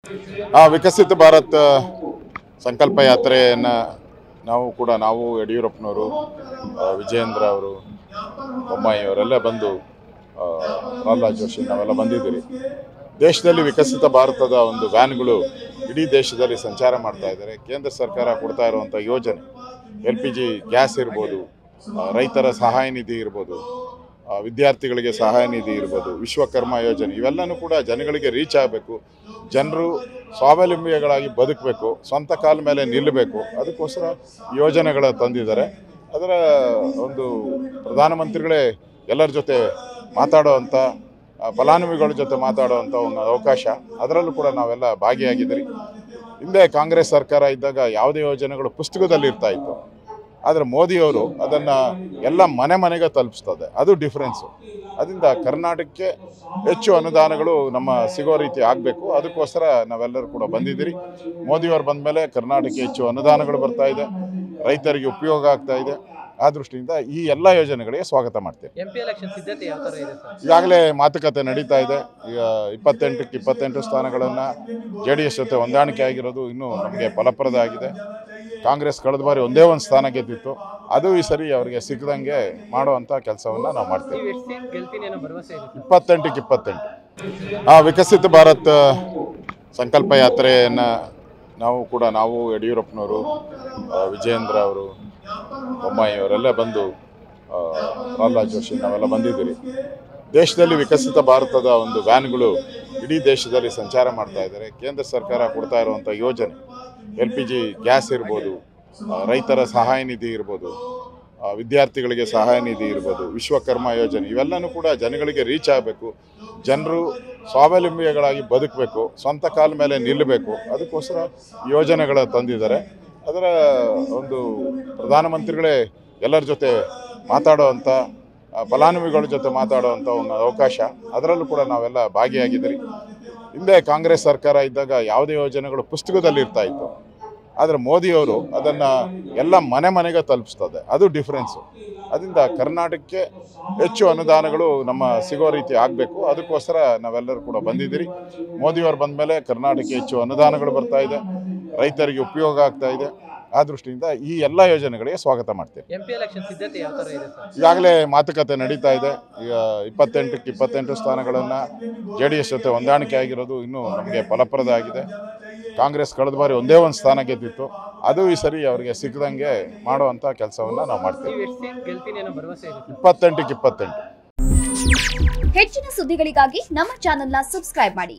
ಆ ವಿಕಸಿತ ಭಾರತ್ ಸಂಕಲ್ಪ ಯಾತ್ರೆಯನ್ನು ನಾವು ಕೂಡ ನಾವು ಯಡಿಯೂರಪ್ಪನವರು ಆ, ವಿಜಯೇಂದ್ರ ಅವರು ಬೊಮ್ಮಾಯಿ ಅವರೆಲ್ಲ ಬಂದು ಆ, ಪ್ರಹ್ಲಾದ್ ಜೋಶಿ ನಾವೆಲ್ಲ ಬಂದಿದ್ದೀರಿ ದೇಶದಲ್ಲಿ ವಿಕಸಿತ ಭಾರತದ ಒಂದು ವ್ಯಾನ್ಗಳು ಇಡೀ ದೇಶದಲ್ಲಿ ಸಂಚಾರ ಮಾಡ್ತಾ ಇದ್ದಾರೆ ಕೇಂದ್ರ ಸರ್ಕಾರ ಕೊಡ್ತಾ ಇರುವಂಥ ಯೋಜನೆ ಎಲ್ ಪಿ ಜಿ ಗ್ಯಾಸ್ ಇರ್ಬೋದು ಆ, ರೈತರ ಸಹಾಯ ನಿಧಿ ಇರ್ಬೋದು ಆ, ವಿದ್ಯಾರ್ಥಿಗಳಿಗೆ ಸಹಾಯ ನಿಧಿ ಇರ್ಬೋದು ವಿಶ್ವಕರ್ಮ ಯೋಜನೆ ಇವೆಲ್ಲನೂ ಕೂಡ ಜನಗಳಿಗೆ ರೀಚ್ ಆಗಬೇಕು ಜನರು ಸ್ವಾವಲಂಬಿಗಳಾಗಿ ಬದುಕಬೇಕು ಸ್ವಂತ ಕಾಲ ಮೇಲೆ ನಿಲ್ಲಬೇಕು ಅದಕ್ಕೋಸ್ಕರ ಯೋಜನೆಗಳ ತಂದಿದ್ದಾರೆ ಅದರ ಒಂದು ಪ್ರಧಾನಮಂತ್ರಿಗಳೇ ಎಲ್ಲರ ಜೊತೆ ಮಾತಾಡೋವಂಥ ಆ, ಫಲಾನುಭವಿಗಳ ಜೊತೆ ಮಾತಾಡುವಂಥ ಒಂದು ಅವಕಾಶ ಅದರಲ್ಲೂ ಕೂಡ ನಾವೆಲ್ಲ ಭಾಗಿಯಾಗಿದ್ದೀರಿ ಹಿಂದೆ ಕಾಂಗ್ರೆಸ್ ಸರ್ಕಾರ ಇದ್ದಾಗ ಯಾವುದೇ ಯೋಜನೆಗಳು ಪುಸ್ತಕದಲ್ಲಿ ಇರ್ತಾ ಇತ್ತು ಆದರೆ ಮೋದಿಯವರು ಅದನ್ನು ಎಲ್ಲ ಮನೆ ಮನೆಗೆ ತಲುಪಿಸ್ತದೆ ಅದು ಡಿಫ್ರೆನ್ಸು ಅದರಿಂದ ಕರ್ನಾಟಕಕ್ಕೆ ಹೆಚ್ಚು ಅನುದಾನಗಳು ನಮ್ಮ ಸಿಗೋ ರೀತಿ ಆಗಬೇಕು ಅದಕ್ಕೋಸ್ಕರ ನಾವೆಲ್ಲರೂ ಕೂಡ ಬಂದಿದ್ದೀರಿ ಮೋದಿಯವರು ಬಂದ ಮೇಲೆ ಕರ್ನಾಟಕಕ್ಕೆ ಹೆಚ್ಚು ಅನುದಾನಗಳು ಬರ್ತಾ ಇದೆ ರೈತರಿಗೆ ಉಪಯೋಗ ಆಗ್ತಾ ಇದೆ ಆ ದೃಷ್ಟಿಯಿಂದ ಈ ಎಲ್ಲ ಯೋಜನೆಗಳಿಗೆ ಸ್ವಾಗತ ಮಾಡ್ತೇವೆ ಎಂ ಪಿ ಎಲೆಕ್ಷನ್ ಸಿದ್ಧತೆ ಯಾವ ಥರ ಇದೆ ಸರ್ ಈಗಾಗಲೇ ಮಾತುಕತೆ ನಡೀತಾ ಇದೆ ಈಗ ಇಪ್ಪತ್ತೆಂಟಕ್ಕೆ ಇಪ್ಪತ್ತೆಂಟು ಸ್ಥಾನಗಳನ್ನು ಜೆ ಡಿ ಎಸ್ ಜೊತೆ ಹೊಂದಾಣಿಕೆ ಆಗಿರೋದು ಇನ್ನೂ ನಮಗೆ ಫಲಪ್ರದ ಆಗಿದೆ ಕಾಂಗ್ರೆಸ್ ಕಳೆದ ಬಾರಿ ಒಂದೇ ಒಂದು ಸ್ಥಾನ ಗೆದ್ದಿತ್ತು ಅದು ಈ ಸರಿ ಅವರಿಗೆ ಸಿಕ್ಕದಂಗೆ ಮಾಡುವಂಥ ಕೆಲಸವನ್ನು ನಾವು ಮಾಡ್ತೇವೆ ನೀವು ಎಷ್ಟು ಸೀಟ್ ಗೆಲ್ತೀನಿ ಅನ್ನೋ ಭರವಸೆ ಇದೆ ಸರ್ ಇಪ್ಪತ್ತೆಂಟಕ್ಕೆ ಇಪ್ಪತ್ತೆಂಟು ಆ ವಿಕಸಿತ ಭಾರತ್ ಸಂಕಲ್ಪ ಯಾತ್ರೆಯನ್ನು ನಾವು ಕೂಡ ನಾವು ಯಡಿಯೂರಪ್ಪನವರು ಆ, ವಿಜಯೇಂದ್ರ ಅವರು ಬೊಮ್ಮಾಯಿ ಅವರೆಲ್ಲ ಬಂದು ಆ, ಪ್ರಹ್ಲಾದ್ ಜೋಶಿ ನಾವೆಲ್ಲ ಬಂದಿದ್ದೀರಿ ದೇಶದಲ್ಲಿ ವಿಕಸಿತ ಭಾರತದ ಒಂದು ವ್ಯಾನ್ಗಳು ಇಡೀ ದೇಶದಲ್ಲಿ ಸಂಚಾರ ಮಾಡ್ತಾ ಇದ್ದಾರೆ ಕೇಂದ್ರ ಸರ್ಕಾರ ಕೊಡ್ತಾ ಇರುವಂಥ ಯೋಜನೆ ಎಲ್ ಪಿ ಜಿ ಗ್ಯಾಸ್ ಇರ್ಬೋದು ಆ, ರೈತರ ಸಹಾಯ ನಿಧಿ ಇರ್ಬೋದು ಆ, ವಿದ್ಯಾರ್ಥಿಗಳಿಗೆ ಸಹಾಯ ನಿಧಿ ಇರ್ಬೋದು ವಿಶ್ವಕರ್ಮ ಯೋಜನೆ ಇವೆಲ್ಲನೂ ಕೂಡ ಜನಗಳಿಗೆ ರೀಚ್ ಆಗಬೇಕು ಜನರು ಸ್ವಾವಲಂಬಿಗಳಾಗಿ ಬದುಕಬೇಕು ಸ್ವಂತ ಕಾಲ ಮೇಲೆ ನಿಲ್ಲಬೇಕು ಅದಕ್ಕೋಸ್ಕರ ಯೋಜನೆಗಳ ತಂದಿದ್ದಾರೆ ಅದರ ಒಂದು ಪ್ರಧಾನಮಂತ್ರಿಗಳೇ ಎಲ್ಲರ ಜೊತೆ ಮಾತಾಡುವಂಥ ಆ, ಫಲಾನುಭವಿಗಳ ಜೊತೆ ಮಾತಾಡುವಂಥ ಒಂದು ಅವಕಾಶ ಅದರಲ್ಲೂ ಕೂಡ ನಾವೆಲ್ಲ ಭಾಗಿಯಾಗಿದ್ದೀರಿ ಹಿಂದೆ ಕಾಂಗ್ರೆಸ್ ಸರ್ಕಾರ ಇದ್ದಾಗ ಯಾವುದೇ ಯೋಜನೆಗಳು ಪುಸ್ತಕದಲ್ಲಿ ಇರ್ತಾ ಇತ್ತು ಆದರೆ ಮೋದಿಯವರು ಅದನ್ನು ಎಲ್ಲ ಮನೆ ಮನೆಗೆ ತಲುಪಿಸ್ತದೆ ಅದು ಡಿಫ್ರೆನ್ಸು ಅದರಿಂದ ಕರ್ನಾಟಕಕ್ಕೆ ಹೆಚ್ಚು ಅನುದಾನಗಳು ನಮ್ಮ ಸಿಗೋ ರೀತಿ ಆಗಬೇಕು ಅದಕ್ಕೋಸ್ಕರ ನಾವೆಲ್ಲರೂ ಕೂಡ ಬಂದಿದ್ದೀರಿ ಮೋದಿಯವರು ಬಂದ ಮೇಲೆ ಕರ್ನಾಟಕಕ್ಕೆ ಹೆಚ್ಚು ಅನುದಾನಗಳು ಬರ್ತಾ ಇದೆ ರೈತರಿಗೆ ಉಪಯೋಗ ಆಗ್ತಾ ಇದೆ ಆ ದೃಷ್ಟಿಯಿಂದ ಈ ಎಲ್ಲ ಯೋಜನೆಗಳಿಗೆ ಸ್ವಾಗತ ಮಾಡ್ತೇವೆ ಎಂ ಪಿ ಎಲೆಕ್ಷನ್ ಸಿದ್ಧತೆ ಯಾವ ಥರ ಇದೆ ಸರ್ ಈಗಾಗಲೇ ಮಾತುಕತೆ ನಡೀತಾ ಇದೆ ಈಗ ಇಪ್ಪತ್ತೆಂಟಕ್ಕೆ ಇಪ್ಪತ್ತೆಂಟು ಸ್ಥಾನಗಳನ್ನು ಜೆ ಡಿ ಎಸ್ ಜೊತೆ ಹೊಂದಾಣಿಕೆ ಆಗಿರೋದು ಇನ್ನೂ ನಮಗೆ ಫಲಪ್ರದ ಆಗಿದೆ ಕಾಂಗ್ರೆಸ್ ಕಳೆದ ಬಾರಿ ಒಂದೇ ಒಂದು ಸ್ಥಾನ ಗೆದ್ದಿತ್ತು ಅದು ಈ ಸರಿ ಅವರಿಗೆ ಸಿಕ್ಕದಂಗೆ ಮಾಡುವಂಥ ಕೆಲಸವನ್ನು ನಾವು ಮಾಡ್ತೇವೆ ನೀವು ಎಷ್ಟು ಸೀಟ್ ಗೆಲ್ತೀನಿ ಅನ್ನೋ ಭರವಸೆ ಇದೆ ಸರ್ ಇಪ್ಪತ್ತೆಂಟಕ್ಕೆ ಇಪ್ಪತ್ತೆಂಟು ಹೆಚ್ಚಿನ ಸುದ್ದಿಗಳಿಗಾಗಿ ನಮ್ಮ ಚಾನೆಲ್ನ ಸಬ್ಸ್ಕ್ರೈಬ್ ಮಾಡಿ